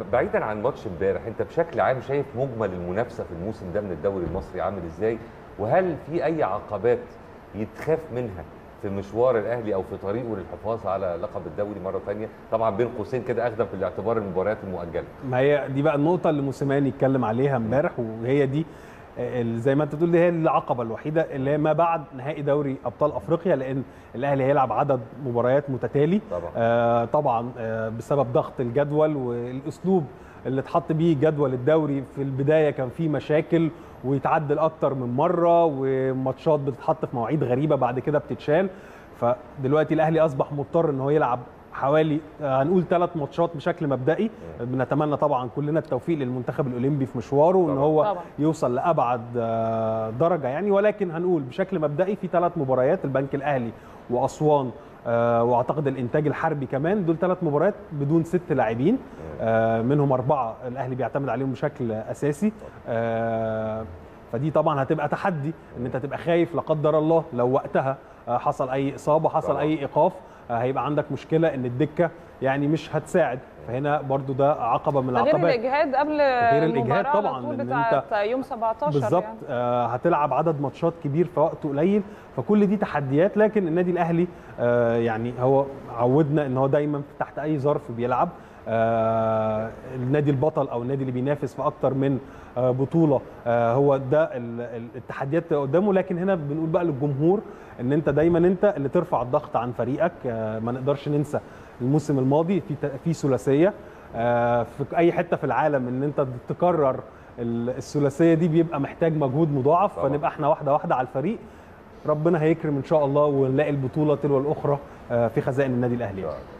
بعيدا عن ماتش امبارح انت بشكل عام شايف مجمل المنافسه في الموسم ده من الدوري المصري عامل ازاي وهل في اي عقبات يتخاف منها في مشوار الاهلي او في طريقه للحفاظ على لقب الدوري مره ثانيه طبعا بين قوسين كده اخذا في الاعتبار المباريات المؤجله ما هي دي بقى النقطه اللي موسيماني اتكلم عليها امبارح وهي دي ال- زي ما انت بتقول دي هي العقبه الوحيده اللي هي ما بعد نهائي دوري ابطال افريقيا لان الاهلي هيلعب عدد مباريات متتالي طبعا آه طبعا آه بسبب ضغط الجدول والاسلوب اللي اتحط بيه جدول الدوري في البدايه كان فيه مشاكل ويتعدل اكتر من مره وماتشات بتتحط في مواعيد غريبه بعد كده بتتشال فدلوقتي الاهلي اصبح مضطر ان هو يلعب حوالي آه، هنقول ثلاث ماتشات بشكل مبدئي بنتمنى طبعا كلنا التوفيق للمنتخب الاولمبي في مشواره وان طبعاً. هو طبعاً. يوصل لابعد آه، درجه يعني ولكن هنقول بشكل مبدئي في ثلاث مباريات البنك الاهلي واسوان آه، واعتقد الانتاج الحربي كمان دول ثلاث مباريات بدون ست لاعبين آه، منهم اربعه الاهلي بيعتمد عليهم بشكل اساسي آه، فدي طبعا هتبقى تحدي ان انت تبقى خايف لا قدر الله لو وقتها آه، حصل اي اصابه حصل طبعاً. اي ايقاف آه، هيبقى عندك مشكله ان الدكه يعني مش هتساعد فهنا برضو ده عقبه من ده غير العقبات الاجهاد قبل غير الإجهاد المباراة على طبعاً، طول إن بتاعت يوم 17 بالظبط يعني. آه هتلعب عدد ماتشات كبير في وقت قليل فكل دي تحديات لكن النادي الاهلي آه يعني هو عودنا ان هو دايما تحت اي ظرف بيلعب آه النادي البطل او النادي اللي بينافس في اكتر من آه بطوله آه هو ده ال- ال- التحديات اللي قدامه لكن هنا بنقول بقى للجمهور ان انت دايما انت اللي ترفع الضغط عن فريقك آه ما نقدرش ننسى الموسم الماضي في ت- في ثلاثيه آه في اي حته في العالم ان انت تكرر ال- الثلاثيه دي بيبقى محتاج مجهود مضاعف طبعاً. فنبقى احنا واحده واحده على الفريق ربنا هيكرم ان شاء الله ونلاقي البطوله تلو الاخرى آه، في خزائن النادي الاهلي إن شاء الله.